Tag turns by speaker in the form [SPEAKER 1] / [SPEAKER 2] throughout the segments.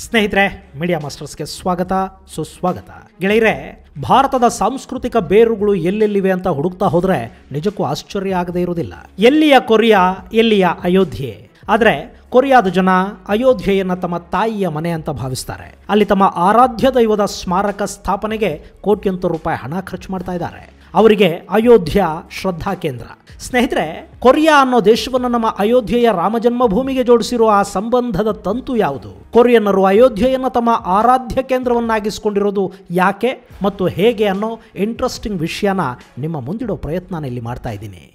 [SPEAKER 1] ಸ್ನೇಹಿತರೆ ಮೀಡಿಯಾ ಮಾಸ್ಟರ್ಸ್ಗೆ ಸ್ವಾಗತ ಸುಸ್ವಾಗತ ಗೆಳೆಯರೆ ಭಾರತದ ಸಾಂಸ್ಕೃತಿಕ ಬೇರುಗಳು ಎಲ್ಲೆಲ್ಲಿವೆ ಅಂತ ಹುಡುಕ್ತಾ ಹೋದ್ರೆ ನಿಜಕ್ಕೂ ಆಶ್ಚರ್ಯ ಆಗದೇ ಇರುವುದಿಲ್ಲ ಎಲ್ಲಿಯ ಕೊರಿಯಾ ಎಲ್ಲಿಯ ಅಯೋಧ್ಯೆ ಆದರೆ ಕೊರಿಯಾದ ಜನ ಅಯೋಧ್ಯೆಯನ್ನು ತಮ್ಮ ತಾಯಿಯ ಮನೆ ಅಂತ ಭಾವಿಸ್ತಾರೆ ಅಲ್ಲಿ ತಮ್ಮ ಆರಾಧ್ಯ ದೈವದ ಸ್ಮಾರಕ ಸ್ಥಾಪನೆಗೆ ಕೋಟ್ಯಂತರ ರೂಪಾಯಿ ಹಣ ಖರ್ಚು ಮಾಡ್ತಾ ಇದ್ದಾರೆ ಅವರಿಗೆ ಅಯೋಧ್ಯ ಶ್ರದ್ಧಾ ಕೇಂದ್ರ ಸ್ನೇಹಿತರೆ ಕೊರಿಯಾ ಅನ್ನೋ ದೇಶವನ್ನು ನಮ್ಮ ಅಯೋಧ್ಯೆಯ ರಾಮಜನ್ಮಭೂಮಿಗೆ ಜೋಡಿಸಿರುವ ಆ ಸಂಬಂಧದ ತಂತು ಯಾವುದು ಕೊರಿಯನ್ನರು ಅಯೋಧ್ಯೆಯನ್ನು ತಮ್ಮ ಆರಾಧ್ಯ ಕೇಂದ್ರವನ್ನಾಗಿಸಿಕೊಂಡಿರೋದು ಯಾಕೆ ಮತ್ತು ಹೇಗೆ ಅನ್ನೋ ಇಂಟ್ರೆಸ್ಟಿಂಗ್ ವಿಷಯನ ನಿಮ್ಮ ಮುಂದಿಡೋ ಪ್ರಯತ್ನ ಇಲ್ಲಿ ಮಾಡ್ತಾ ಇದ್ದೀನಿ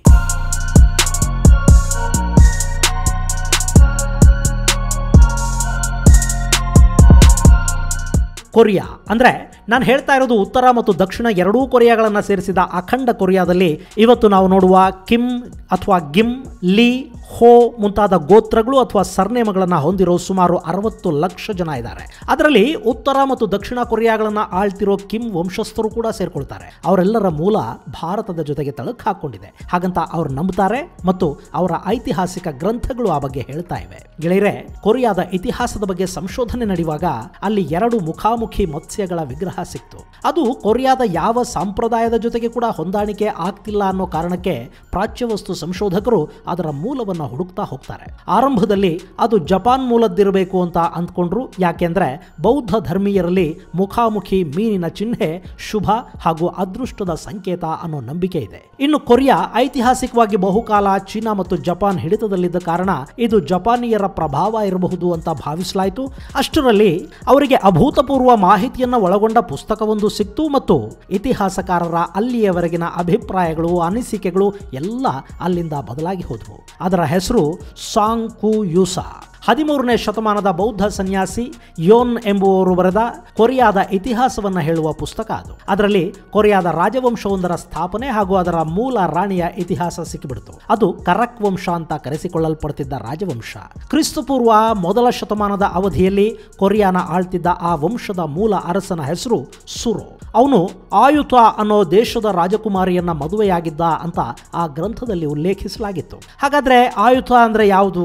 [SPEAKER 1] ಕೊರಿಯಾ ಅಂದರೆ ನಾನು ಹೇಳ್ತಾ ಇರೋದು ಉತ್ತರ ಮತ್ತು ದಕ್ಷಿಣ ಎರಡೂ ಕೊರಿಯಾಗಳನ್ನು ಸೇರಿಸಿದ ಅಖಂಡ ಕೊರಿಯಾದಲ್ಲಿ ಇವತ್ತು ನಾವು ನೋಡುವ ಕಿಮ್ ಅಥವಾ ಗಿಮ್ ಲೀ ಹೋ ಮುಂತಾದ ಗೋತ್ರಗಳು ಅಥವಾ ಸರ್ನೇಮಗಳನ್ನು ಹೊಂದಿರೋ ಸುಮಾರು ಅರವತ್ತು ಲಕ್ಷ ಜನ ಇದ್ದಾರೆ ಅದರಲ್ಲಿ ಉತ್ತರ ಮತ್ತು ದಕ್ಷಿಣ ಕೊರಿಯಾಗಳನ್ನು ಆಳ್ತಿರೋ ಕಿಮ್ ವಂಶಸ್ಥರು ಕೂಡ ಸೇರ್ಕೊಳ್ತಾರೆ ಅವರೆಲ್ಲರ ಮೂಲ ಭಾರತದ ಜೊತೆಗೆ ತಳಕು ಹಾಕೊಂಡಿದೆ ಹಾಗಂತ ಅವ್ರು ನಂಬುತ್ತಾರೆ ಮತ್ತು ಅವರ ಐತಿಹಾಸಿಕ ಗ್ರಂಥಗಳು ಆ ಬಗ್ಗೆ ಹೇಳ್ತಾ ಇವೆ ಗೆಳೆಯರೆ ಕೊರಿಯಾದ ಇತಿಹಾಸದ ಬಗ್ಗೆ ಸಂಶೋಧನೆ ನಡೆಯುವಾಗ ಅಲ್ಲಿ ಎರಡು ಮುಖಾಮುಖಿ ಮತ್ಸ್ಯಗಳ ವಿಗ್ರಹ ಸಿಕ್ತು ಅದು ಕೊರಿಯಾದ ಯಾವ ಸಂಪ್ರದಾಯದ ಜೊತೆಗೆ ಕೂಡ ಹೊಂದಾಣಿಕೆ ಆಗ್ತಿಲ್ಲ ಅನ್ನೋ ಕಾರಣಕ್ಕೆ ಪ್ರಾಚ್ಯವಸ್ತು ಸಂಶೋಧಕರು ಅದರ ಮೂಲವನ್ನು ಹುಡುಕ್ತಾ ಹೋಗ್ತಾರೆ ಆರಂಭದಲ್ಲಿ ಅದು ಜಪಾನ್ ಮೂಲದ್ದಿರಬೇಕು ಅಂತ ಅಂದ್ಕೊಂಡ್ರು ಯಾಕೆಂದ್ರೆ ಬೌದ್ಧ ಧರ್ಮೀಯರಲ್ಲಿ ಮುಖಾಮುಖಿ ಮೀನಿನ ಚಿಹ್ನೆ ಶುಭ ಹಾಗೂ ಅದೃಷ್ಟದ ಸಂಕೇತ ಅನ್ನೋ ನಂಬಿಕೆ ಇದೆ ಇನ್ನು ಕೊರಿಯಾ ಐತಿಹಾಸಿಕವಾಗಿ ಬಹುಕಾಲ ಚೀನಾ ಮತ್ತು ಜಪಾನ್ ಹಿಡಿತದಲ್ಲಿದ್ದ ಕಾರಣ ಇದು ಜಪಾನಿಯರ ಪ್ರಭಾವ ಇರಬಹುದು ಅಂತ ಭಾವಿಸಲಾಯಿತು ಅಷ್ಟರಲ್ಲಿ ಅವರಿಗೆ ಅಭೂತಪೂರ್ವ ಮಾಹಿತಿಯನ್ನು ಒಳಗೊಂಡ ಪುಸ್ತಕವೊಂದು ಸಿಕ್ತು ಮತ್ತು ಇತಿಹಾಸಕಾರರ ಅಲ್ಲಿಯವರೆಗಿನ ಅಭಿಪ್ರಾಯಗಳು ಅನಿಸಿಕೆಗಳು ಎಲ್ಲ ಅಲ್ಲಿಂದ ಬದಲಾಗಿ ಹೋದವು ಅದರ ಹೆಸರು ಸಾಂಗ್ ಕು ಯೂಸಾ ಹದಿಮೂರನೇ ಶತಮಾನದ ಬೌದ್ಧ ಸನ್ಯಾಸಿ ಯೋನ್ ಎಂಬುವವರು ಬರೆದ ಕೊರಿಯಾದ ಇತಿಹಾಸವನ್ನು ಹೇಳುವ ಪುಸ್ತಕ ಅದು ಅದರಲ್ಲಿ ಕೊರಿಯಾದ ರಾಜವಂಶವೊಂದರ ಸ್ಥಾಪನೆ ಹಾಗೂ ಅದರ ಮೂಲ ರಾಣಿಯ ಇತಿಹಾಸ ಸಿಕ್ಕಿಬಿಡ್ತು ಅದು ಕರಕ್ ವಂಶ ಅಂತ ಕರೆಸಿಕೊಳ್ಳಲ್ಪಡ್ತಿದ್ದ ರಾಜವಂಶ ಕ್ರಿಸ್ತಪೂರ್ವ ಮೊದಲ ಶತಮಾನದ ಅವಧಿಯಲ್ಲಿ ಕೊರಿಯಾನ ಆಳ್ತಿದ್ದ ಆ ವಂಶದ ಮೂಲ ಅರಸನ ಹೆಸರು ಸುರೋ ಅವನು ಆಯುತ ಅನ್ನೋ ದೇಶದ ರಾಜಕುಮಾರಿಯನ್ನ ಮದುವೆಯಾಗಿದ್ದ ಅಂತ ಆ ಗ್ರಂಥದಲ್ಲಿ ಉಲ್ಲೇಖಿಸಲಾಗಿತ್ತು ಹಾಗಾದ್ರೆ ಆಯುತ ಅಂದ್ರೆ ಯಾವುದು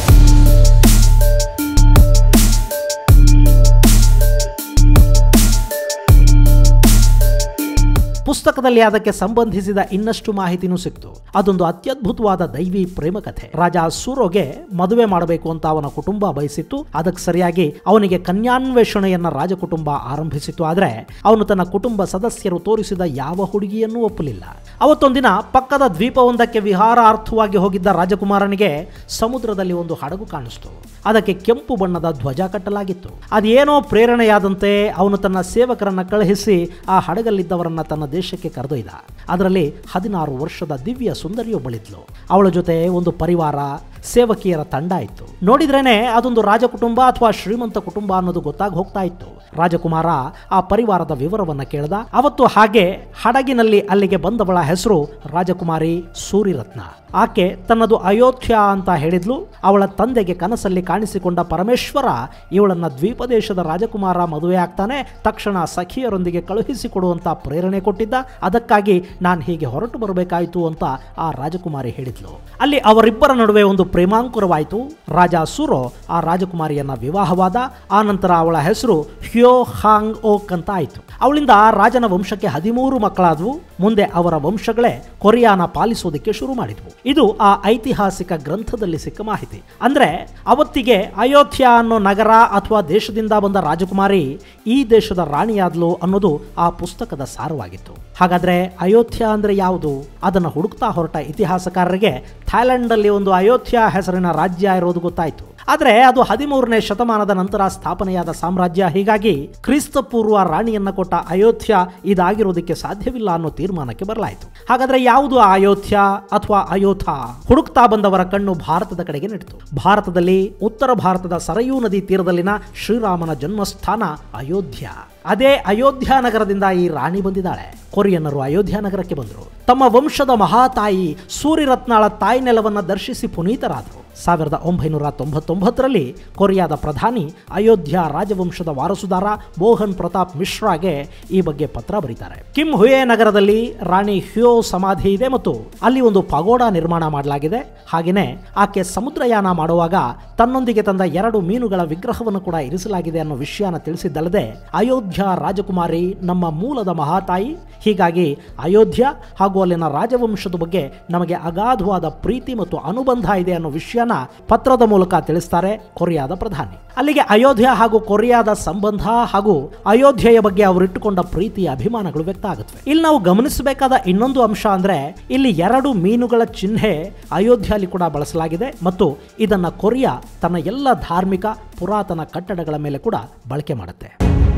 [SPEAKER 1] ಪುಸ್ತಕದಲ್ಲಿ ಅದಕ್ಕೆ ಸಂಬಂಧಿಸಿದ ಇನ್ನಷ್ಟು ಮಾಹಿತಿನೂ ಸಿಕ್ತು ಅದೊಂದು ಅತ್ಯದ್ಭುತವಾದ ದೈವಿ ಪ್ರೇಮ ಕಥೆ ರಾಜ ಸೂರೋಗೆ ಮದುವೆ ಮಾಡಬೇಕು ಅಂತ ಅವನ ಕುಟುಂಬ ಬಯಸಿತ್ತು ಅದಕ್ಕೆ ಸರಿಯಾಗಿ ಅವನಿಗೆ ಕನ್ಯಾನ್ವೇಷಣೆಯನ್ನ ರಾಜಕುಟುಂಬ ಆರಂಭಿಸಿತು ಆದರೆ ಅವನು ತನ್ನ ಕುಟುಂಬ ಸದಸ್ಯರು ತೋರಿಸಿದ ಯಾವ ಹುಡುಗಿಯನ್ನೂ ಒಪ್ಪಲಿಲ್ಲ ಅವತ್ತೊಂದಿನ ಪಕ್ಕದ ದ್ವೀಪವೊಂದಕ್ಕೆ ವಿಹಾರಾರ್ಥವಾಗಿ ಹೋಗಿದ್ದ ರಾಜಕುಮಾರನಿಗೆ ಸಮುದ್ರದಲ್ಲಿ ಒಂದು ಹಡಗು ಕಾಣಿಸ್ತು ಅದಕ್ಕೆ ಕೆಂಪು ಬಣ್ಣದ ಧ್ವಜ ಕಟ್ಟಲಾಗಿತ್ತು ಅದೇನೋ ಪ್ರೇರಣೆಯಾದಂತೆ ಅವನು ತನ್ನ ಸೇವಕರನ್ನ ಕಳುಹಿಸಿ ಆ ಹಡಗಲ್ಲಿದ್ದವರನ್ನ ತನ್ನ ದೇಶಕ್ಕೆ ಕರೆದೊಯ್ದ ಅದರಲ್ಲಿ ಹದಿನಾರು ವರ್ಷದ ದಿವ್ಯ ಸುಂದರಿಯೊಬ್ಬಳಿದ್ಲು ಅವಳ ಜೊತೆ ಒಂದು ಪರಿವಾರ ಸೇವಕಿಯರ ತಂಡ ಇತ್ತು ನೋಡಿದ್ರೇನೆ ಅದೊಂದು ರಾಜಕುಟುಂಬ ಅಥವಾ ಶ್ರೀಮಂತ ಕುಟುಂಬ ಅನ್ನೋದು ಗೊತ್ತಾಗಿ ಹೋಗ್ತಾ ಇತ್ತು ರಾಜಕುಮಾರ ಆ ಪರಿವಾರದ ವಿವರವನ್ನ ಕೇಳ್ದ ಅವತ್ತು ಹಾಗೆ ಹಡಗಿನಲ್ಲಿ ಅಲ್ಲಿಗೆ ಬಂದವಳ ಹೆಸರು ರಾಜಕುಮಾರಿ ಸೂರಿರತ್ನ ಆಕೆ ತನ್ನದು ಅಯೋಧ್ಯ ಅಂತ ಹೇಳಿದ್ಲು ಅವಳ ತಂದೆಗೆ ಕನಸಲ್ಲಿ ಕಾಣಿಸಿಕೊಂಡ ಪರಮೇಶ್ವರ ಇವಳನ್ನ ದ್ವೀಪದೇಶದ ರಾಜಕುಮಾರ ಮದುವೆ ಆಗ್ತಾನೆ ತಕ್ಷಣ ಸಖಿಯರೊಂದಿಗೆ ಕಳುಹಿಸಿಕೊಡುವಂತ ಪ್ರೇರಣೆ ಕೊಟ್ಟಿದ್ದ ಅದಕ್ಕಾಗಿ ನಾನು ಹೀಗೆ ಹೊರಟು ಬರಬೇಕಾಯಿತು ಅಂತ ಆ ರಾಜಕುಮಾರಿ ಹೇಳಿದ್ಲು ಅಲ್ಲಿ ಅವರಿಬ್ಬರ ನಡುವೆ ಒಂದು ಪ್ರೇಮಾಂಕುರವಾಯಿತು ರಾಜ ಸುರೋ ಆ ರಾಜಕುಮಾರಿಯನ್ನ ವಿವಾಹವಾದ ಆ ನಂತರ ಅವಳ ಹೆಸರು ಹ್ಯೋ ಹಾಂಗ್ ಓಕ್ ಅಂತ ಆಯಿತು ಅವಳಿಂದ ರಾಜನ ವಂಶಕ್ಕೆ ಹದಿಮೂರು ಮಕ್ಕಳಾದವು ಮುಂದೆ ಅವರ ವಂಶಗಳೇ ಕೊರಿಯಾನ ಪಾಲಿಸೋದಕ್ಕೆ ಶುರು ಮಾಡಿದ್ವು ಇದು ಆ ಐತಿಹಾಸಿಕ ಗ್ರಂಥದಲ್ಲಿ ಸಿಕ್ಕ ಮಾಹಿತಿ ಅಂದ್ರೆ ಅವತ್ತಿಗೆ ಅಯೋಧ್ಯ ಅನ್ನೋ ನಗರ ಅಥವಾ ದೇಶದಿಂದ ಬಂದ ರಾಜಕುಮಾರಿ ಈ ದೇಶದ ರಾಣಿಯಾದ್ಲು ಅನ್ನೋದು ಆ ಪುಸ್ತಕದ ಸಾರವಾಗಿತ್ತು ಹಾಗಾದ್ರೆ ಅಯೋಧ್ಯ ಅಂದ್ರೆ ಯಾವುದು ಅದನ್ನು ಹುಡುಕ್ತಾ ಹೊರಟ ಇತಿಹಾಸಕಾರರಿಗೆ ಥೈಲ್ಯಾಂಡ್ನಲ್ಲಿ ಒಂದು ಅಯೋಧ್ಯ ಹೆಸರಿನ ರಾಜ್ಯ ಇರೋದು ಗೊತ್ತಾಯಿತು ಆದರೆ ಅದು ಹದಿಮೂರನೇ ಶತಮಾನದ ನಂತರ ಸ್ಥಾಪನೆಯಾದ ಸಾಮ್ರಾಜ್ಯ ಹೀಗಾಗಿ ಕ್ರಿಸ್ತ ಪೂರ್ವ ರಾಣಿಯನ್ನ ಕೊಟ್ಟ ಅಯೋಧ್ಯ ಇದಾಗಿರೋದಕ್ಕೆ ಸಾಧ್ಯವಿಲ್ಲ ಅನ್ನೋ ತೀರ್ಮಾನಕ್ಕೆ ಬರಲಾಯಿತು ಹಾಗಾದ್ರೆ ಯಾವುದು ಆ ಅಯೋಧ್ಯ ಅಥವಾ ಅಯೋಥ ಹುಡುಕ್ತಾ ಬಂದವರ ಕಣ್ಣು ಭಾರತದ ಕಡೆಗೆ ನೆಟ್ಟಿತು ಭಾರತದಲ್ಲಿ ಉತ್ತರ ಭಾರತದ ಸರಯೂ ನದಿ ತೀರದಲ್ಲಿನ ಶ್ರೀರಾಮನ ಜನ್ಮಸ್ಥಾನ ಅಯೋಧ್ಯ ಅದೇ ಅಯೋಧ್ಯ ನಗರದಿಂದ ಈ ರಾಣಿ ಬಂದಿದ್ದಾಳೆ ಕೊರಿಯನ್ನರು ಅಯೋಧ್ಯ ನಗರಕ್ಕೆ ಬಂದರು ತಮ್ಮ ವಂಶದ ಮಹಾತಾಯಿ ಸೂರ್ಯರತ್ನಾಳ ತಾಯಿ ನೆಲವನ್ನ ದರ್ಶಿಸಿ ಪುನೀತರಾದರು ಸಾವಿರದ ಒಂಬೈನೂರ ತೊಂಬತ್ತೊಂಬತ್ತರಲ್ಲಿ ಕೊರಿಯಾದ ಪ್ರಧಾನಿ ಅಯೋಧ್ಯ ರಾಜವಂಶದ ವಾರಸುದಾರ ಮೋಹನ್ ಪ್ರತಾಪ್ ಮಿಶ್ರಾಗೆ ಈ ಬಗ್ಗೆ ಪತ್ರ ಬರೀತಾರೆ ಕಿಮ್ ಹುಯೆ ನಗರದಲ್ಲಿ ರಾಣಿ ಹ್ಯೋ ಸಮಾಧಿ ಇದೆ ಮತ್ತು ಅಲ್ಲಿ ಒಂದು ಪಗೋಡ ನಿರ್ಮಾಣ ಮಾಡಲಾಗಿದೆ ಹಾಗೆಯೇ ಆಕೆ ಸಮುದ್ರಯಾನ ಮಾಡುವಾಗ ತನ್ನೊಂದಿಗೆ ತಂದ ಎರಡು ಮೀನುಗಳ ವಿಗ್ರಹವನ್ನು ಕೂಡ ಇರಿಸಲಾಗಿದೆ ಅನ್ನೋ ವಿಷಯನ ತಿಳಿಸಿದ್ದಲ್ಲದೆ ಅಯೋಧ್ಯ ರಾಜಕುಮಾರಿ ನಮ್ಮ ಮೂಲದ ಮಹಾತಾಯಿ ಹೀಗಾಗಿ ಅಯೋಧ್ಯ ಹಾಗೂ ಅಲ್ಲಿನ ರಾಜವಂಶದ ಬಗ್ಗೆ ನಮಗೆ ಅಗಾಧವಾದ ಪ್ರೀತಿ ಮತ್ತು ಅನುಬಂಧ ಇದೆ ಅನ್ನೋ ವಿಷಯನ ಪತ್ರದ ಮೂಲಕ ತಿಳಿಸ್ತಾರೆ ಕೊರಿಯಾದ ಪ್ರಧಾನಿ ಅಲ್ಲಿಗೆ ಅಯೋಧ್ಯ ಹಾಗೂ ಕೊರಿಯಾದ ಸಂಬಂಧ ಹಾಗೂ ಅಯೋಧ್ಯೆಯ ಬಗ್ಗೆ ಅವರಿಟ್ಟುಕೊಂಡ ಪ್ರೀತಿ ಅಭಿಮಾನಗಳು ವ್ಯಕ್ತ ಆಗುತ್ತವೆ ಇಲ್ಲಿ ನಾವು ಗಮನಿಸಬೇಕಾದ ಇನ್ನೊಂದು ಅಂಶ ಅಂದ್ರೆ ಇಲ್ಲಿ ಎರಡು ಮೀನುಗಳ ಚಿಹ್ನೆ ಅಯೋಧ್ಯೆಯಲ್ಲಿ ಕೂಡ ಬಳಸಲಾಗಿದೆ ಮತ್ತು ಇದನ್ನ ಕೊರಿಯಾ ತನ್ನ ಎಲ್ಲ ಧಾರ್ಮಿಕ ಪುರಾತನ ಕಟ್ಟಡಗಳ ಮೇಲೆ ಕೂಡ ಬಳಕೆ ಮಾಡುತ್ತೆ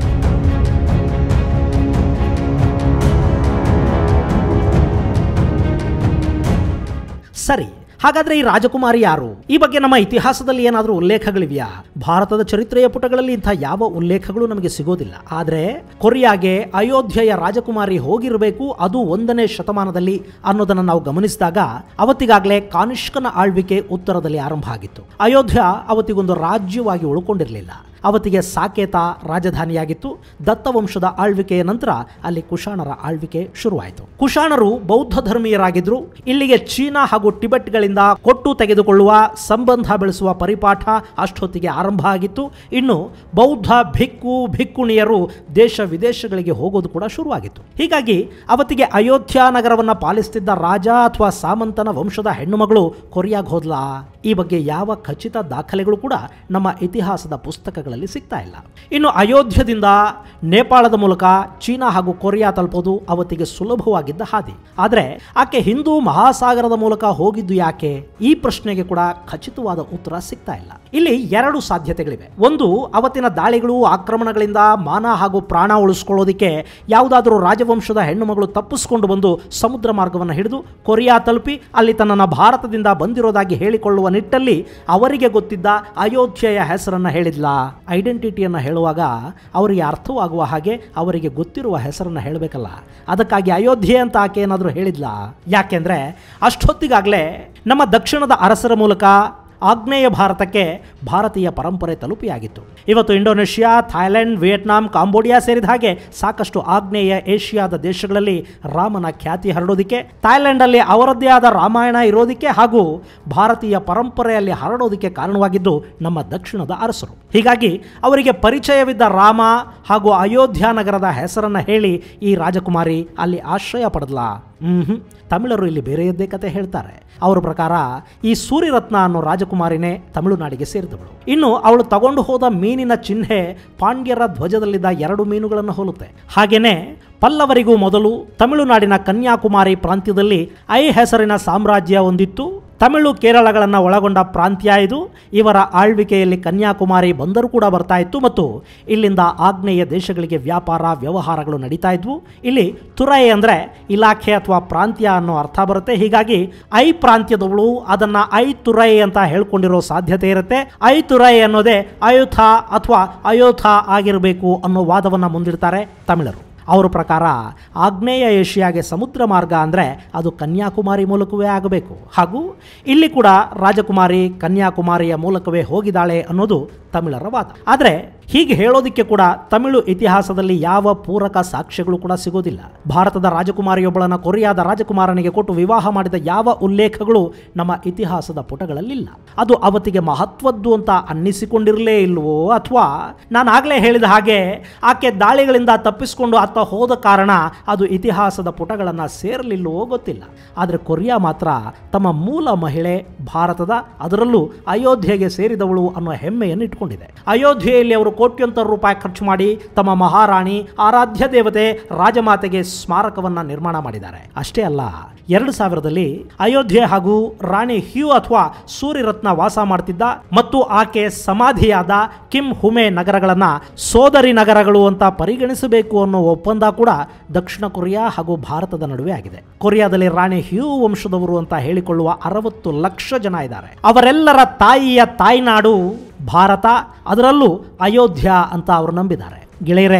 [SPEAKER 1] ಸರಿ ಹಾಗಾದ್ರೆ ಈ ರಾಜಕುಮಾರಿ ಯಾರು ಈ ಬಗ್ಗೆ ನಮ್ಮ ಇತಿಹಾಸದಲ್ಲಿ ಏನಾದರೂ ಉಲ್ಲೇಖಗಳಿವೆಯಾ ಭಾರತದ ಚರಿತ್ರೆಯ ಪುಟಗಳಲ್ಲಿ ಇಂಥ ಯಾವ ಉಲ್ಲೇಖಗಳು ನಮಗೆ ಸಿಗೋದಿಲ್ಲ ಆದರೆ ಕೊರಿಯಾಗೆ ಅಯೋಧ್ಯೆಯ ರಾಜಕುಮಾರಿ ಹೋಗಿರಬೇಕು ಅದು ಒಂದನೇ ಶತಮಾನದಲ್ಲಿ ಅನ್ನೋದನ್ನು ನಾವು ಗಮನಿಸಿದಾಗ ಅವತ್ತಿಗಾಗಲೇ ಕಾನಿಷ್ಕನ ಆಳ್ವಿಕೆ ಉತ್ತರದಲ್ಲಿ ಆರಂಭ ಆಗಿತ್ತು ಅಯೋಧ್ಯ ಅವತ್ತಿಗೊಂದು ರಾಜ್ಯವಾಗಿ ಉಳ್ಕೊಂಡಿರಲಿಲ್ಲ ಅವತ್ತಿಗೆ ಸಾಕೇತ ರಾಜಧಾನಿಯಾಗಿತ್ತು ದತ್ತವಂಶದ ಆಳ್ವಿಕೆಯ ನಂತರ ಅಲ್ಲಿ ಕುಶಾಣರ ಆಳ್ವಿಕೆ ಶುರುವಾಯಿತು ಕುಶಾಣರು ಬೌದ್ಧ ಧರ್ಮೀಯರಾಗಿದ್ರು ಇಲ್ಲಿಗೆ ಚೀನಾ ಹಾಗೂ ಟಿಬೆಟ್ಗಳಿಂದ ಕೊಟ್ಟು ತೆಗೆದುಕೊಳ್ಳುವ ಸಂಬಂಧ ಬೆಳೆಸುವ ಪರಿಪಾಠ ಅಷ್ಟೊತ್ತಿಗೆ ಆರಂಭ ಆಗಿತ್ತು ಇನ್ನು ಬೌದ್ಧ ಭಿಕ್ಕು ಭಿಕ್ಕುಣಿಯರು ದೇಶ ವಿದೇಶಗಳಿಗೆ ಹೋಗೋದು ಕೂಡ ಶುರುವಾಗಿತ್ತು ಹೀಗಾಗಿ ಅವತ್ತಿಗೆ ಅಯೋಧ್ಯ ನಗರವನ್ನ ಪಾಲಿಸ್ತಿದ್ದ ರಾಜ ಅಥವಾ ಸಾಮಂತನ ವಂಶದ ಹೆಣ್ಣುಮಗಳು ಕೊರಿಯಾಗ್ ಹೋದ್ಲಾ ಈ ಬಗ್ಗೆ ಯಾವ ಖಚಿತ ದಾಖಲೆಗಳು ಕೂಡ ನಮ್ಮ ಇತಿಹಾಸದ ಪುಸ್ತಕಗಳಲ್ಲಿ ಸಿಗ್ತಾ ಇಲ್ಲ ಇನ್ನು ಅಯೋಧ್ಯದಿಂದ ನೇಪಾಳದ ಮೂಲಕ ಚೀನಾ ಹಾಗೂ ಕೊರಿಯಾ ತಲುಪೋದು ಅವತ್ತಿಗೆ ಸುಲಭವಾಗಿದ್ದ ಹಾದಿ ಆದರೆ ಆಕೆ ಹಿಂದೂ ಮಹಾಸಾಗರದ ಮೂಲಕ ಹೋಗಿದ್ದು ಯಾಕೆ ಈ ಪ್ರಶ್ನೆಗೆ ಕೂಡ ಖಚಿತವಾದ ಉತ್ತರ ಸಿಗ್ತಾ ಇಲ್ಲ ಇಲ್ಲಿ ಎರಡು ಸಾಧ್ಯತೆಗಳಿವೆ ಒಂದು ಅವತ್ತಿನ ದಾಳಿಗಳು ಆಕ್ರಮಣಗಳಿಂದ ಮಾನ ಹಾಗೂ ಪ್ರಾಣ ಉಳಿಸ್ಕೊಳ್ಳೋದಿಕ್ಕೆ ಯಾವುದಾದ್ರೂ ರಾಜವಂಶದ ಹೆಣ್ಣು ಮಗಳು ತಪ್ಪಿಸ್ಕೊಂಡು ಬಂದು ಸಮುದ್ರ ಮಾರ್ಗವನ್ನು ಹಿಡಿದು ಕೊರಿಯಾ ತಲುಪಿ ಅಲ್ಲಿ ತನ್ನನ್ನು ಭಾರತದಿಂದ ಬಂದಿರೋದಾಗಿ ಹೇಳಿಕೊಳ್ಳುವ ನಿಟ್ಟಲ್ಲಿ ಅವರಿಗೆ ಗೊತ್ತಿದ್ದ ಅಯೋಧ್ಯೆಯ ಹೆಸರನ್ನು ಹೇಳಿದ್ಲಾ ಐಡೆಂಟಿಟಿಯನ್ನು ಹೇಳುವಾಗ ಅವರಿಗೆ ಅರ್ಥವಾಗುವ ಹಾಗೆ ಅವರಿಗೆ ಗೊತ್ತಿರುವ ಹೆಸರನ್ನು ಹೇಳಬೇಕಲ್ಲ ಅದಕ್ಕಾಗಿ ಅಯೋಧ್ಯೆ ಅಂತ ಆಕೆ ಏನಾದರೂ ಹೇಳಿದ್ಲಾ ಯಾಕೆಂದ್ರೆ ಅಷ್ಟೊತ್ತಿಗಾಗಲೇ ನಮ್ಮ ದಕ್ಷಿಣದ ಅರಸರ ಮೂಲಕ ಆಗ್ನೇಯ ಭಾರತಕ್ಕೆ ಭಾರತೀಯ ಪರಂಪರೆ ತಲುಪಿಯಾಗಿತ್ತು ಇವತ್ತು ಇಂಡೋನೇಷ್ಯಾ ಥಾಯ್ಲೆಂಡ್ ವಿಯೆಟ್ನಾಂ ಕಾಂಬೋಡಿಯಾ ಸೇರಿದ ಹಾಗೆ ಸಾಕಷ್ಟು ಆಗ್ನೇಯ ಏಷ್ಯಾದ ದೇಶಗಳಲ್ಲಿ ರಾಮನ ಖ್ಯಾತಿ ಹರಡೋದಕ್ಕೆ ಥಾಯ್ಲೆಂಡಲ್ಲಿ ಅವರದ್ದೇ ಆದ ರಾಮಾಯಣ ಇರೋದಕ್ಕೆ ಹಾಗೂ ಭಾರತೀಯ ಪರಂಪರೆಯಲ್ಲಿ ಹರಡೋದಕ್ಕೆ ಕಾರಣವಾಗಿದ್ದು ನಮ್ಮ ದಕ್ಷಿಣದ ಅರಸರು ಹೀಗಾಗಿ ಅವರಿಗೆ ಪರಿಚಯವಿದ್ದ ರಾಮ ಹಾಗೂ ಅಯೋಧ್ಯ ನಗರದ ಹೆಸರನ್ನು ಹೇಳಿ ಈ ರಾಜಕುಮಾರಿ ಅಲ್ಲಿ ಆಶ್ರಯ ಪಡೆದ್ಲಾ ಹ್ಮ್ ತಮಿಳರು ಇಲ್ಲಿ ಬೇರೆಯದ್ದೇ ಕತೆ ಹೇಳ್ತಾರೆ ಅವರ ಪ್ರಕಾರ ಈ ಸೂರ್ಯರತ್ನ ಅನ್ನೋ ರಾಜಕುಮಾರಿನೇ ತಮಿಳುನಾಡಿಗೆ ಸೇರಿದವಳು ಇನ್ನು ಅವಳು ತಗೊಂಡು ಹೋದ ಮೀನಿನ ಚಿಹ್ನೆ ಪಾಂಡ್ಯರ ಧ್ವಜದಲ್ಲಿದ್ದ ಎರಡು ಮೀನುಗಳನ್ನು ಹೋಲುತ್ತೆ ಹಾಗೇನೆ ಪಲ್ಲವರಿಗೂ ಮೊದಲು ತಮಿಳುನಾಡಿನ ಕನ್ಯಾಕುಮಾರಿ ಪ್ರಾಂತ್ಯದಲ್ಲಿ ಐ ಹೆಸರಿನ ಸಾಮ್ರಾಜ್ಯ ಹೊಂದಿತ್ತು ತಮಿಳು ಕೇರಳಗಳನ್ನು ಒಳಗೊಂಡ ಪ್ರಾಂತ್ಯ ಇದು ಇವರ ಆಳ್ವಿಕೆಯಲ್ಲಿ ಕನ್ಯಾಕುಮಾರಿ ಬಂದರು ಕೂಡ ಬರ್ತಾ ಇತ್ತು ಮತ್ತು ಇಲ್ಲಿಂದ ಆಗ್ನೇಯ ದೇಶಗಳಿಗೆ ವ್ಯಾಪಾರ ವ್ಯವಹಾರಗಳು ನಡೀತಾ ಇದ್ವು ಇಲ್ಲಿ ತುರೈ ಅಂದರೆ ಇಲಾಖೆ ಅಥವಾ ಪ್ರಾಂತ್ಯ ಅನ್ನೋ ಅರ್ಥ ಬರುತ್ತೆ ಹೀಗಾಗಿ ಐ ಪ್ರಾಂತ್ಯದವಳು ಅದನ್ನ ಐ ತುರೈ ಅಂತ ಹೇಳ್ಕೊಂಡಿರೋ ಸಾಧ್ಯತೆ ಇರುತ್ತೆ ಐ ತುರೈ ಅನ್ನೋದೇ ಅಯೋಥ ಅಥವಾ ಅಯೋಥ ಆಗಿರಬೇಕು ಅನ್ನೋ ವಾದವನ್ನು ಮುಂದಿಡ್ತಾರೆ ತಮಿಳರು ಅವರ ಪ್ರಕಾರ ಆಗ್ನೇಯ ಏಷ್ಯಾಗೆ ಸಮುದ್ರ ಮಾರ್ಗ ಅಂದರೆ ಅದು ಕನ್ಯಾಕುಮಾರಿ ಮೂಲಕವೇ ಆಗಬೇಕು ಹಾಗೂ ಇಲ್ಲಿ ಕೂಡ ರಾಜಕುಮಾರಿ ಕನ್ಯಾಕುಮಾರಿಯ ಮೂಲಕವೇ ಹೋಗಿದ್ದಾಳೆ ಅನ್ನೋದು ತಮಿಳರ ವಾದ ಆದರೆ ಹೀಗೆ ಹೇಳೋದಕ್ಕೆ ಕೂಡ ತಮಿಳು ಇತಿಹಾಸದಲ್ಲಿ ಯಾವ ಪೂರಕ ಸಾಕ್ಷ್ಯಗಳು ಕೂಡ ಸಿಗೋದಿಲ್ಲ ಭಾರತದ ರಾಜಕುಮಾರಿಯೊಬ್ಬಳನ್ನ ಕೊರಿಯಾದ ರಾಜಕುಮಾರನಿಗೆ ಕೊಟ್ಟು ವಿವಾಹ ಮಾಡಿದ ಯಾವ ಉಲ್ಲೇಖಗಳು ನಮ್ಮ ಇತಿಹಾಸದ ಪುಟಗಳಲ್ಲಿಲ್ಲ ಅದು ಅವತ್ತಿಗೆ ಮಹತ್ವದ್ದು ಅಂತ ಅನ್ನಿಸಿಕೊಂಡಿರಲೇ ಇಲ್ವೋ ಅಥವಾ ನಾನು ಆಗಲೇ ಹೇಳಿದ ಹಾಗೆ ಆಕೆ ದಾಳಿಗಳಿಂದ ತಪ್ಪಿಸಿಕೊಂಡು ಆತ ಹೋದ ಕಾರಣ ಅದು ಇತಿಹಾಸದ ಪುಟಗಳನ್ನು ಸೇರಲಿಲ್ಲವೋ ಗೊತ್ತಿಲ್ಲ ಆದರೆ ಕೊರಿಯಾ ಮಾತ್ರ ತಮ್ಮ ಮೂಲ ಮಹಿಳೆ ಭಾರತದ ಅದರಲ್ಲೂ ಅಯೋಧ್ಯೆಗೆ ಸೇರಿದವಳು ಅನ್ನೋ ಹೆಮ್ಮೆಯನ್ನು ಇಟ್ಕೊಂಡಿದೆ ಅಯೋಧ್ಯೆಯಲ್ಲಿ ಅವರು ಕೋಟ್ಯಂತರ ರೂಪಾಯಿ ಖರ್ಚು ಮಾಡಿ ತಮ್ಮ ಮಹಾರಾಣಿ ಆರಾಧ್ಯ ದೇವತೆ ರಾಜಮಾತೆಗೆ ಸ್ಮಾರಕವನ್ನ ನಿರ್ಮಾಣ ಮಾಡಿದ್ದಾರೆ ಅಷ್ಟೇ ಅಲ್ಲ ಎರಡು ಸಾವಿರದಲ್ಲಿ ಅಯೋಧ್ಯೆ ಹಾಗೂ ರಾಣಿ ಹ್ಯೂ ಅಥವಾ ಸೂರ್ಯರತ್ನ ವಾಸ ಮಾಡ್ತಿದ್ದ ಮತ್ತು ಆಕೆ ಸಮಾಧಿಯಾದ ಕಿಮ್ ಹುಮೆ ನಗರಗಳನ್ನ ಸೋದರಿ ನಗರಗಳು ಅಂತ ಪರಿಗಣಿಸಬೇಕು ಅನ್ನೋ ಒಪ್ಪಂದ ಕೂಡ ದಕ್ಷಿಣ ಕೊರಿಯಾ ಹಾಗೂ ಭಾರತದ ನಡುವೆ ಆಗಿದೆ ಕೊರಿಯಾದಲ್ಲಿ ರಾಣಿ ಹ್ಯೂ ವಂಶದವರು ಅಂತ ಹೇಳಿಕೊಳ್ಳುವ ಅರವತ್ತು ಲಕ್ಷ ಜನ ಇದ್ದಾರೆ ಅವರೆಲ್ಲರ ತಾಯಿಯ ತಾಯ್ನಾಡು ಭಾರತ ಅದರಲ್ಲೂ ಅಯೋಧ್ಯ ಅಂತ ಅವರು ನಂಬಿದ್ದಾರೆ ಗೆಳೆಯರೆ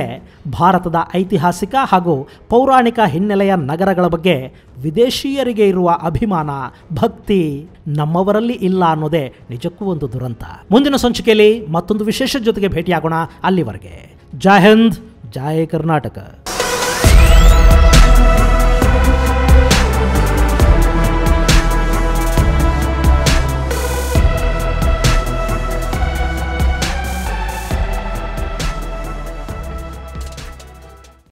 [SPEAKER 1] ಭಾರತದ ಐತಿಹಾಸಿಕ ಹಾಗೂ ಪೌರಾಣಿಕ ಹಿನ್ನೆಲೆಯ ನಗರಗಳ ಬಗ್ಗೆ ವಿದೇಶೀಯರಿಗೆ ಇರುವ ಅಭಿಮಾನ ಭಕ್ತಿ ನಮ್ಮವರಲ್ಲಿ ಇಲ್ಲ ಅನ್ನೋದೇ ನಿಜಕ್ಕೂ ಒಂದು ದುರಂತ ಮುಂದಿನ ಸಂಚಿಕೆಯಲ್ಲಿ ಮತ್ತೊಂದು ವಿಶೇಷ ಜೊತೆಗೆ ಭೇಟಿಯಾಗೋಣ ಅಲ್ಲಿವರೆಗೆ ಜೈ ಹಿಂದ್ ಜೈ ಕರ್ನಾಟಕ